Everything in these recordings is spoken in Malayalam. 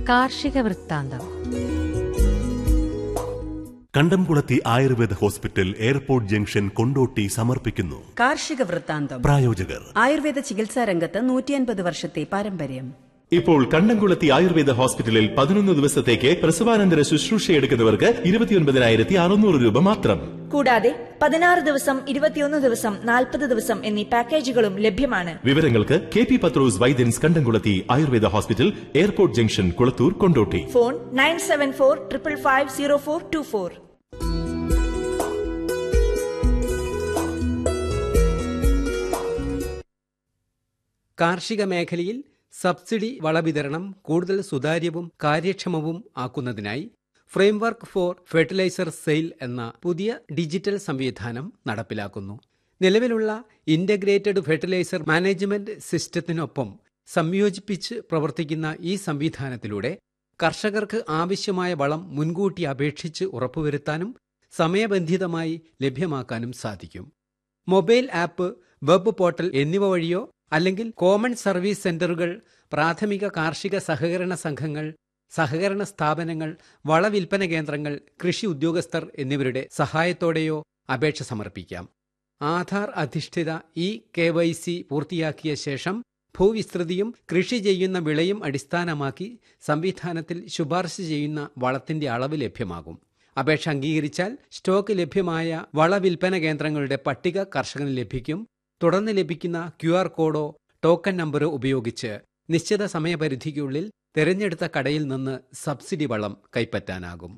കാർഷിക വൃത്താന്തം Kandamkulathy Ayurveda hospital airport junction Kondotty സമർപ്പിക്കുന്നു കാർഷിക വൃത്താന്തം പ്രായോജകർ ആയുർവേദ ചികിത്സാ രംഗത്ത് നൂറ്റിയൻപത് വർഷത്തെ പാരമ്പര്യം ഇപ്പോൾ കണ്ടംകുളത്തി ആയുർവേദ ഹോസ്പിറ്റലിൽ പതിനൊന്ന് ദിവസത്തേക്ക് പ്രസവാനന്തര ശുശ്രൂഷ എടുക്കുന്നവർക്ക് ഇരുപത്തിയൊൻപതിനായിരത്തി അറുന്നൂറ് രൂപ മാത്രം കൂടാതെ പതിനാറ് ദിവസം ഇരുപത്തിയൊന്ന് ദിവസം നാൽപ്പത് ദിവസം എന്നീ പാക്കേജുകളും ലഭ്യമാണ് വിവരങ്ങൾക്ക് കെ പി പത്രോസ് വൈദ്യൻസ് Kandamkulathy Ayurveda hospital airport junction Kulathur Kondotty phone nine seven four triple five zero four two four കാർഷിക മേഖലയിൽ സബ്സിഡി വളവിതരണം കൂടുതൽ സുതാര്യവും കാര്യക്ഷമവും ആക്കുന്നതിനായി ഫ്രെയിംവർക്ക് ഫോർ ഫെർട്ടിലൈസർ സെയിൽ എന്ന പുതിയ ഡിജിറ്റൽ സംവിധാനം നടപ്പിലാക്കുന്നു നിലവിലുള്ള ഇന്റഗ്രേറ്റഡ് ഫെർട്ടിലൈസർ മാനേജ്മെന്റ് സിസ്റ്റത്തിനൊപ്പം സംയോജിപ്പിച്ച് പ്രവർത്തിക്കുന്ന ഈ സംവിധാനത്തിലൂടെ കർഷകർക്ക് ആവശ്യമായ വളം മുൻകൂട്ടി അപേക്ഷിച്ച് ഉറപ്പുവരുത്താനും സമയബന്ധിതമായി ലഭ്യമാക്കാനും സാധിക്കും മൊബൈൽ ആപ്പ് വെബ് പോർട്ടൽ എന്നിവ വഴിയോ അല്ലെങ്കിൽ കോമൺ സർവീസ് സെന്ററുകൾ പ്രാഥമിക കാർഷിക സഹകരണ സംഘങ്ങൾ സഹകരണ സ്ഥാപനങ്ങൾ വളവിൽപ്പന കേന്ദ്രങ്ങൾ കൃഷി ഉദ്യോഗസ്ഥർ എന്നിവരുടെ സഹായത്തോടെയോ അപേക്ഷ സമർപ്പിക്കാം ആധാർ അധിഷ്ഠിത ഇ കെ വൈ സി പൂർത്തിയാക്കിയ ശേഷം ഭൂവിസ്തൃതിയും കൃഷി ചെയ്യുന്ന വിളയും അടിസ്ഥാനമാക്കി സംവിധാനത്തിൽ ശുപാർശ ചെയ്യുന്ന വളത്തിന്റെ അളവ് ലഭ്യമാകും അപേക്ഷ അംഗീകരിച്ചാൽ സ്റ്റോക്ക് ലഭ്യമായ വളവിൽപ്പന കേന്ദ്രങ്ങളുടെ പട്ടിക കർഷകന് ലഭിക്കും തുടർന്ന് ലഭിക്കുന്ന ക്യു ആർ കോഡോ ടോക്കൺ നമ്പറോ ഉപയോഗിച്ച് നിശ്ചിത സമയപരിധിക്കുള്ളിൽ തിരഞ്ഞെടുത്ത കടയിൽ നിന്ന് സബ്സിഡി വളം കൈപ്പറ്റാനാകും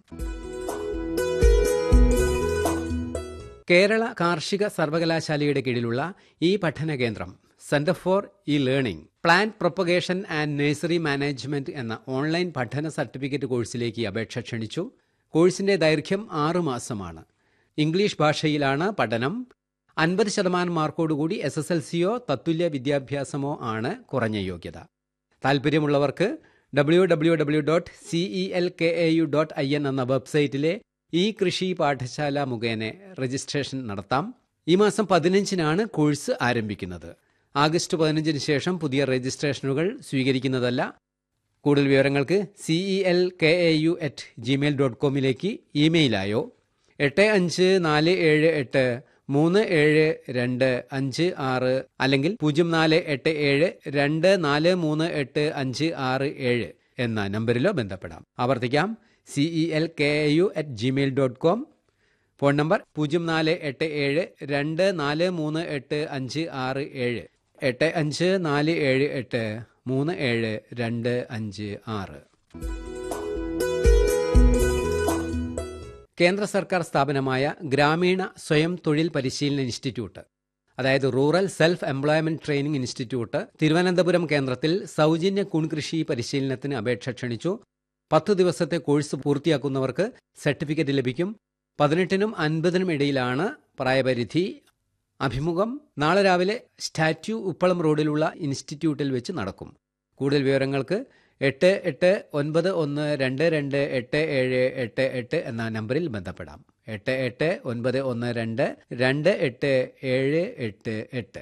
കേരള കാർഷിക സർവകലാശാലയുടെ കീഴിലുള്ള ഈ പഠന കേന്ദ്രം centre for e learning plant propagation and nursery management എന്ന ഓൺലൈൻ പഠന സർട്ടിഫിക്കറ്റ് കോഴ്സിലേക്ക് അപേക്ഷ ക്ഷണിച്ചു കോഴ്സിന്റെ ദൈർഘ്യം ആറു മാസമാണ് ഇംഗ്ലീഷ് ഭാഷയിലാണ് പഠനം അൻപത് ശതമാനം മാർക്കോടുകൂടി എസ് എസ് എൽ സിയോ തത്തുല്യ വിദ്യാഭ്യാസമോ ആണ് കുറഞ്ഞ യോഗ്യത താൽപ്പര്യമുള്ളവർക്ക് W W W dot C E L K A U dot I N എന്ന വെബ്സൈറ്റിലെ ഈ കൃഷി പാഠശാല മുഖേന രജിസ്ട്രേഷൻ നടത്താം ഈ മാസം പതിനഞ്ചിനാണ് കോഴ്സ് ആരംഭിക്കുന്നത് ആഗസ്റ്റ് പതിനഞ്ചിന് ശേഷം പുതിയ രജിസ്ട്രേഷനുകൾ സ്വീകരിക്കുന്നതല്ല കൂടുതൽ വിവരങ്ങൾക്ക് C E L K A U at Gmail dot കോമിലേക്ക് ഇമെയിലായോ എട്ട് അഞ്ച് നാല് ഏഴ് എട്ട് മൂന്ന് ഏഴ് രണ്ട് അഞ്ച് ആറ് അല്ലെങ്കിൽ പൂജ്യം നാല് എട്ട് ഏഴ് രണ്ട് നാല് മൂന്ന് എട്ട് അഞ്ച് ആറ് ഏഴ് എന്ന നമ്പറിലോ ബന്ധപ്പെടാം ആവർത്തിക്കാം C E L K A U at Gmail dot com phone number പൂജ്യം നാല് എട്ട് ഏഴ് രണ്ട് നാല് മൂന്ന് എട്ട് അഞ്ച് ആറ് ഏഴ് എട്ട് അഞ്ച് നാല് ഏഴ് എട്ട് മൂന്ന് ഏഴ് രണ്ട് അഞ്ച് ആറ് കേന്ദ്ര സർക്കാർ സ്ഥാപനമായ ഗ്രാമീണ സ്വയം തൊഴിൽ പരിശീലന ഇൻസ്റ്റിറ്റ്യൂട്ട് അതായത് rural self employment training institute Thiruvananthapuram കേന്ദ്രത്തിൽ സൗജന്യ കുൺകൃഷി പരിശീലനത്തിന് അപേക്ഷ ക്ഷണിച്ചു പത്ത് ദിവസത്തെ കോഴ്സ് പൂർത്തിയാക്കുന്നവർക്ക് സർട്ടിഫിക്കറ്റ് ലഭിക്കും പതിനെട്ടിനും അൻപതിനും ഇടയിലാണ് പ്രായപരിധി അഭിമുഖം നാളെ രാവിലെ സ്റ്റാറ്റ്യൂ ഉപ്പളം റോഡിലുള്ള ഇൻസ്റ്റിറ്റ്യൂട്ടിൽ വെച്ച് നടക്കും കൂടുതൽ വിവരങ്ങൾക്ക് എട്ട് എട്ട് ഒൻപത് ഒന്ന് രണ്ട് രണ്ട് എട്ട് ഏഴ് എട്ട് എട്ട് എന്ന നമ്പറിൽ ബന്ധപ്പെടാം എട്ട് എട്ട് ഒൻപത് ഒന്ന് രണ്ട് രണ്ട് എട്ട് ഏഴ് എട്ട് എട്ട്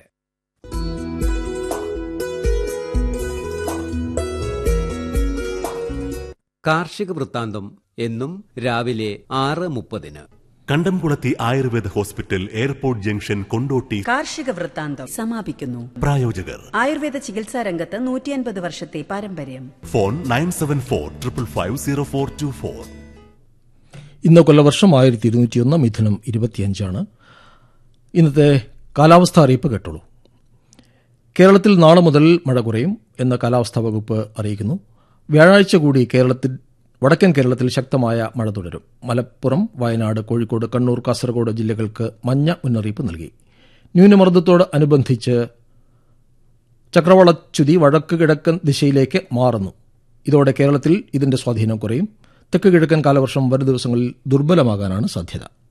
കാർഷിക വൃത്താന്തം എന്നും രാവിലെ ആറ് മുപ്പതിന് Kandamkulathy Ayurveda hospital airport junction Kondotty കാർഷിക വൃത്താന്തം സമാപിക്കുന്നു പ്രായോജകർ ആയുർവേദ ചികിത്സാ രംഗത്ത് നൂറ്റിയൻപത് വർഷത്തെ പാരമ്പര്യം phone nine seven four triple five zero four two four ഇന്ന് കൊല്ലവർഷം ആയിരത്തി ഇരുന്നൂറ്റിയൊന്ന് മിഥുനം ഇരുപത്തിയഞ്ചാണ് ഇന്നത്തെ കാലാവസ്ഥാ അറിയിപ്പ് കേട്ടോളൂ കേരളത്തിൽ നാളെ മുതൽ മഴ കുറയും എന്ന് കാലാവസ്ഥാ വകുപ്പ് അറിയിക്കുന്നു വ്യാഴാഴ്ച കൂടി കേരളത്തിൽ വടക്കൻ കേരളത്തിൽ ശക്തമായ മഴ തുടരും മലപ്പുറം വയനാട് കോഴിക്കോട് കണ്ണൂർ കാസർഗോഡ് ജില്ലകൾക്ക് മഞ്ഞ മുന്നറിയിപ്പ് നൽകി ന്യൂനമർദ്ദത്തോട് അനുബന്ധിച്ച് ചക്രവാളച്യുതി വടക്ക് കിഴക്കൻ ദിശയിലേക്ക് മാറുന്നു ഇതോടെ കേരളത്തിൽ ഇതിന്റെ സ്വാധീനം കുറയും തെക്ക് കിഴക്കൻ കാലവർഷം വരും ദിവസങ്ങളിൽ ദുർബലമാകാനാണ് സാധ്യത